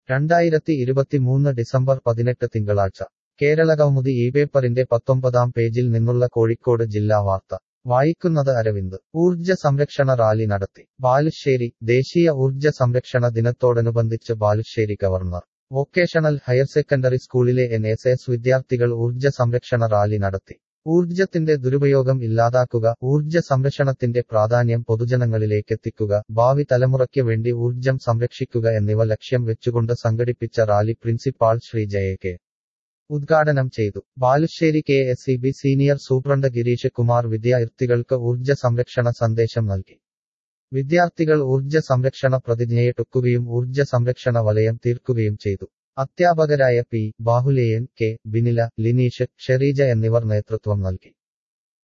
രണ്ടായിരത്തി ഇരുപത്തിമൂന്ന് ഡിസംബർ പതിനെട്ട് തിങ്കളാഴ്ച കേരളകൗമുദി ഈ പേപ്പറിന്റെ പത്തൊമ്പതാം പേജിൽ നിന്നുള്ള കോഴിക്കോട് ജില്ലാ വാർത്ത വായിക്കുന്നത് അരവിന്ദ് ഊർജ്ജ സംരക്ഷണ റാലി നടത്തി ബാലുശ്ശേരി ദേശീയ ഊർജ്ജ സംരക്ഷണ ദിനത്തോടനുബന്ധിച്ച് Balussery government vocational higher secondary സ്കൂളിലെ എൻ എസ് എസ് വിദ്യാർത്ഥികൾ ഊർജ്ജ സംരക്ഷണ റാലി നടത്തി ഊർജ്ജത്തിന്റെ ദുരുപയോഗം ഇല്ലാതാക്കുക ഊർജ്ജ സംരക്ഷണത്തിന്റെ പ്രാധാന്യം പൊതുജനങ്ങളിലേക്കെത്തിക്കുക ഭാവി തലമുറയ്ക്ക് വേണ്ടി ഊർജ്ജം സംരക്ഷിക്കുക എന്നിവ ലക്ഷ്യം വെച്ചുകൊണ്ട് സംഘടിപ്പിച്ച rally principal Sree Jaya K ഉദ്ഘാടനം ചെയ്തു Balussery K S E B senior superintendent Girish Kumar വിദ്യാർത്ഥികൾക്ക് ഊർജ്ജ സംരക്ഷണ സന്ദേശം നൽകി വിദ്യാർത്ഥികൾ ഊർജ്ജ സംരക്ഷണ പ്രതിജ്ഞയെടുക്കുകയും ഊർജ്ജ സംരക്ഷണ വലയം തീർക്കുകയും ചെയ്തു അധ്യാപകരായ പി ബാഹുലേയൻ കെ ബിനില ലിനീഷ് ഷെറീജ എന്നിവർ നേതൃത്വം നൽകി